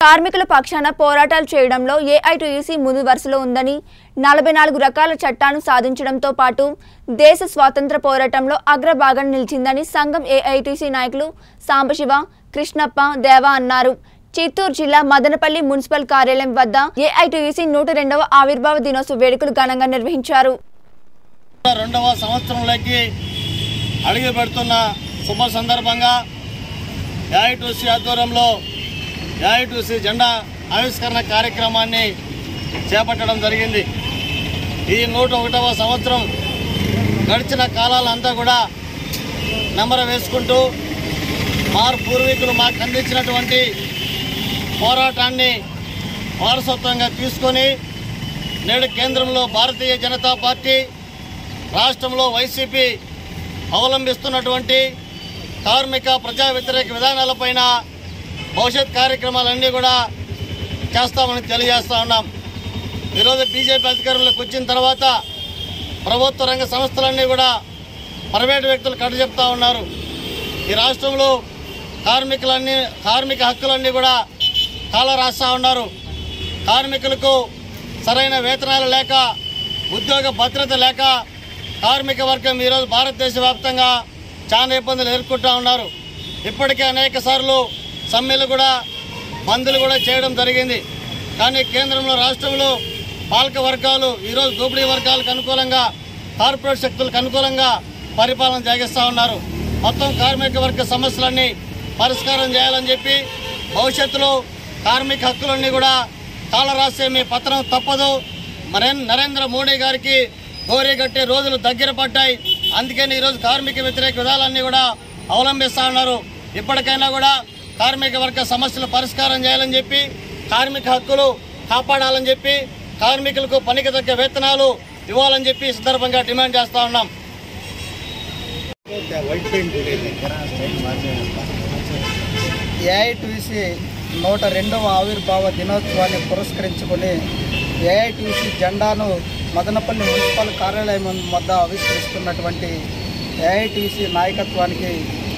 కార్మికుల పక్షాన పోరాటాలు చేయడంలో ఏఐటీయూసీ ముందు వరుసలో ఉందని నలభై నాలుగు రకాల చట్టాలను సాధించడంతో పాటు దేశ స్వాతంత్ర పోరాటంలో అగ్రభాగం నిలిచిందని సంఘం ఏఐటీసీ నాయకులు సాంబశివ కృష్ణప్ప దేవా అన్నారు చిత్తూరు జిల్లా మదనపల్లి మున్సిపల్ కార్యాలయం వద్ద ఏఐటీయూసీ నూట రెండవ ఆవిర్భావ దినోత్సవ వేడుకలు ఘనంగా నిర్వహించారు రెండవ సంవత్సరంలోకి అడుగు పెడుతున్న శుభ సందర్భంగా ఏఐటీసీ ఆధ్వర్యంలో ఏఐటీసీ జెండా ఆవిష్కరణ కార్యక్రమాన్ని చేపట్టడం జరిగింది ఈ నూట ఒకటవ సంవత్సరం గడిచిన కాలాలంతా కూడా నెమర వేసుకుంటూ మారు పూర్వీకులు మాకు అందించినటువంటి పోరాటాన్ని వారసత్వంగా తీసుకొని నేడు కేంద్రంలో భారతీయ జనతా పార్టీ రాష్ట్రంలో వైసీపీ అవలంబిస్తున్నటువంటి కార్మిక ప్రజా వ్యతిరేక విధానాలపైన భవిష్యత్ కార్యక్రమాలన్నీ కూడా చేస్తామని తెలియజేస్తా ఉన్నాం ఈరోజు బీజేపీ అధికారంలోకి వచ్చిన తర్వాత ప్రభుత్వ రంగ సంస్థలన్నీ కూడా ప్రైవేటు వ్యక్తులు కట్టజెప్తా ఉన్నారు ఈ రాష్ట్రంలో కార్మికులన్నీ కార్మిక హక్కులన్నీ కూడా కాల రాస్తా ఉన్నారు కార్మికులకు సరైన వేతనాలు లేక ఉద్యోగ భద్రత లేక కార్మిక వర్గం ఈరోజు భారతదేశ వ్యాప్తంగా చాలా ఇబ్బందులు ఎదుర్కొంటూ ఉన్నారు ఇప్పటికే అనేక సార్లు సమ్మెలు కూడా బంద్లు కూడా చేయడం జరిగింది కానీ కేంద్రంలో రాష్ట్రంలో పాలక వర్గాలు ఈరోజు దోపిడీ వర్గాలకు అనుకూలంగా కార్పొరేట్ శక్తులకు అనుకూలంగా పరిపాలన సాగిస్తూ ఉన్నారు మొత్తం కార్మిక వర్గ సమస్యలన్నీ పరిష్కారం చేయాలని చెప్పి భవిష్యత్తులో కార్మిక హక్కులన్నీ కూడా కాలరాసే మీ పత్రం తప్పదు మరే నరేంద్ర మోడీ గారికి గోరీ కట్టే రోజులు దగ్గర పడ్డాయి అందుకని ఈరోజు కార్మిక వ్యతిరేక విధాలన్నీ కూడా అవలంబిస్తూ ఉన్నారు ఇప్పటికైనా కూడా కార్మిక వర్గ సమస్యలు పరిష్కారం చేయాలని చెప్పి కార్మిక హక్కులు కాపాడాలని చెప్పి కార్మికులకు పనికి తగ్గ వేతనాలు ఇవ్వాలని చెప్పి ఈ సందర్భంగా డిమాండ్ చేస్తా ఉన్నాం ఏఐటీసీ నూట రెండవ ఆవిర్భావ దినోత్సవాన్ని పురస్కరించుకొని ఏఐటీసీ జెండాను మదనపల్లి మున్సిపల్ కార్యాలయం వద్ద ఆవిష్కరిస్తున్నటువంటి ఏఐటీసీ నాయకత్వానికి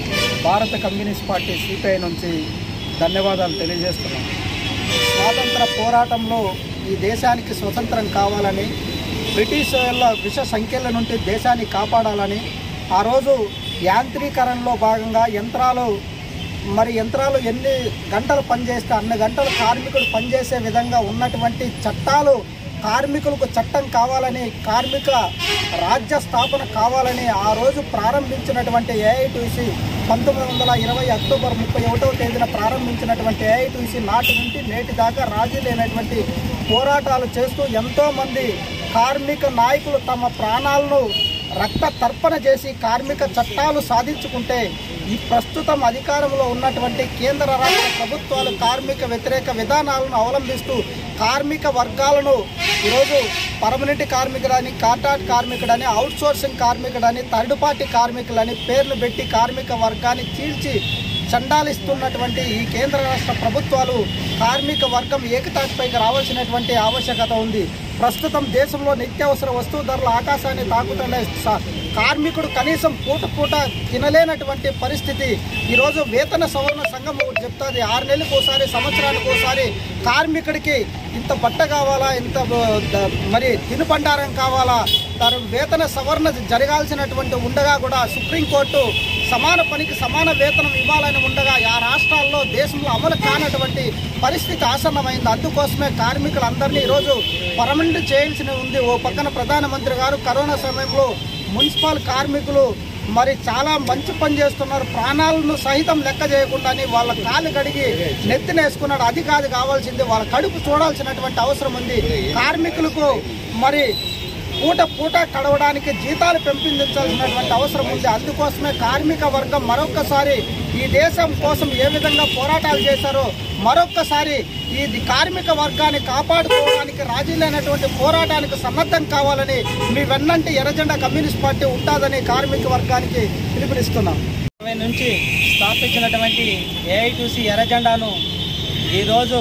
భారత కమ్యూనిస్ట్ పార్టీ సిపిఐ నుంచి ధన్యవాదాలు తెలియజేస్తున్నాం స్వాతంత్ర పోరాటంలో ఈ దేశానికి స్వతంత్రం కావాలని బ్రిటిష్ వాళ్ళ విష సంఖ్యల నుండి దేశాన్ని కాపాడాలని ఆ రోజు యాంత్రీకరణలో భాగంగా యంత్రాలు మరి యంత్రాలు ఎన్ని గంటలు పనిచేస్తే అన్ని గంటలు కార్మికులు పనిచేసే విధంగా ఉన్నటువంటి చట్టాలు కార్మికులకు చట్టం కావాలని కార్మిక రాజ్య స్థాపన కావాలని ఆ రోజు ప్రారంభించినటువంటి ఏఐటీసీ పంతొమ్మిది వందల ఇరవై అక్టోబర్ ముప్పై ఒకటవ తేదీన ప్రారంభించినటువంటి ఏఐటీసీ నాటి నుండి నేటి దాకా రాజీ లేనటువంటి పోరాటాలు చేస్తూ ఎంతోమంది కార్మిక నాయకులు తమ ప్రాణాలను రక్త తర్పణ చేసి కార్మిక చట్టాలు సాధించుకుంటే ఈ ప్రస్తుతం అధికారంలో ఉన్నటువంటి కేంద్ర రాష్ట్ర ప్రభుత్వాలు కార్మిక వ్యతిరేక విధానాలను అవలంబిస్తూ కార్మిక వర్గాలను ఈరోజు పర్మనెంట్ కార్మికుడని కాంట్రాక్ట్ కార్మికుడని అవుట్సోర్సింగ్ కార్మికుడని థర్డ్ పార్టీ కార్మికులని పేర్లు పెట్టి కార్మిక వర్గాన్ని చీల్చి చండాలిస్తున్నటువంటి ఈ కేంద్ర రాష్ట్ర ప్రభుత్వాలు కార్మిక వర్గం ఏకతాటిపైకి రావాల్సినటువంటి ఆవశ్యకత ఉంది ప్రస్తుతం దేశంలో నిత్యావసర వస్తువు ధరలు ఆకాశాన్ని తాకుతుండే స- కార్మికుడు కనీసం పూట పూట తినలేనటువంటి పరిస్థితి ఈరోజు వేతన సవరణ సంఘం ఒకటి చెప్తుంది ఆరు నెలలకు ఒకసారి సంవత్సరానికి ఒకసారి కార్మికుడికి ఇంత బట్ట కావాలా ఇంత ఆ, ద- మరి తినుబండారం కావాలా తన వేతన సవరణ జరగాల్సినటువంటి ఉండగా కూడా సుప్రీంకోర్టు సమాన పనికి సమాన వేతనం ఇవ్వాలని ఉండగా ఆ రాష్ట్రాల్లో దేశంలో అమలు కానటువంటి పరిస్థితి ఆసన్నమైంది అందుకోసమే కార్మికులందరినీ ఈరోజు పర్మనెంట్ చేయాల్సి ఉంది ఓ పక్కన ప్రధానమంత్రి గారు కరోనా సమయంలో మున్సిపల్ కార్మికులు మరి చాలా మంచి పని చేస్తున్నారు ప్రాణాలను సహితం లెక్క చేయకుండాని వాళ్ళ కాలు కడిగి నెత్తినేసుకున్నాడు అది కాదు కావాల్సింది వాళ్ళ కడుపు చూడాల్సినటువంటి అవసరం ఉంది కార్మికులకు మరి పూట పూట కడవడానికి జీతాలు పెంపొందించాల్సినటువంటి అవసరం ఉంది అందుకోసమే కార్మిక వర్గం మరొక్కసారి ఈ దేశం కోసం ఏ విధంగా పోరాటాలు చేశారో మరొక్కసారి ఈ ది- కార్మిక వర్గాన్ని కాపాడుకోవడానికి రాజీ లేనటువంటి పోరాటానికి సన్నద్ధం కావాలని మీ వెన్నంటి ఎర్రజెండా కమ్యూనిస్ట్ పార్టీ ఉంటుందని కార్మిక వర్గానికి పిలుపునిస్తున్నాం ఇరవై నుంచి స్థాపించినటువంటి ఏఐటీసీ ఎర్రజెండాను ఈరోజు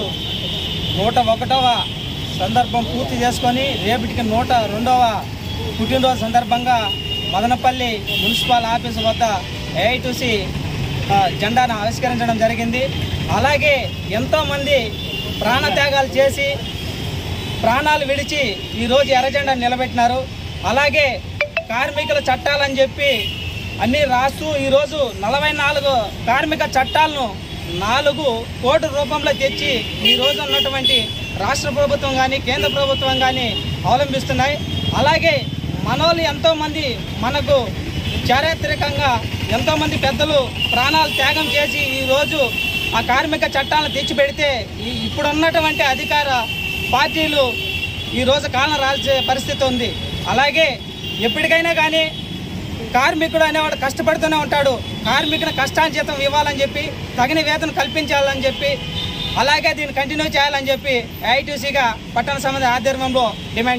నూట ఒకటవ సందర్భం పూర్తి చేసుకొని రేపటికి నూట రెండవ పుట్టినరోజు సందర్భంగా మదనపల్లి మున్సిపల్ ఆఫీసు వద్ద ఏఐటీసీ జెండాను ఆవిష్కరించడం జరిగింది అలాగే ఎంతోమంది ప్రాణత్యాగాలు చేసి ప్రాణాలు విడిచి ఈరోజు ఎర్రజెండా నిలబెట్టినారు అలాగే కార్మికుల చట్టాలని చెప్పి అన్నీ రాస్తూ ఈరోజు నలభై నాలుగు కార్మిక చట్టాలను నాలుగు కోటి రూపంలో తెచ్చి ఈ రోజు ఉన్నటువంటి రాష్ట్ర ప్రభుత్వం కానీ కేంద్ర ప్రభుత్వం కానీ అవలంబిస్తున్నాయి అలాగే మనోళ్ళు ఎంతోమంది మనకు చారిత్రకంగా ఎంతోమంది పెద్దలు ప్రాణాలు త్యాగం చేసి ఈరోజు ఆ కార్మిక చట్టాలను తెచ్చిపెడితే ఈ ఇప్పుడు ఉన్నటువంటి అధికార పార్టీలు ఈరోజు కాలం రాల్చే పరిస్థితి ఉంది అలాగే ఎప్పటికైనా కానీ కార్మికుడు అనేవాడు కష్టపడుతూనే ఉంటాడు కార్మికుని కష్టాంజితం ఇవ్వాలని చెప్పి తగిన వేతనం కల్పించాలని చెప్పి అలాగే దీన్ని కంటిన్యూ చేయాలని చెప్పి ఐటీసీగా పట్టణ సమితి ఆధ్వర్యంలో డిమాండ్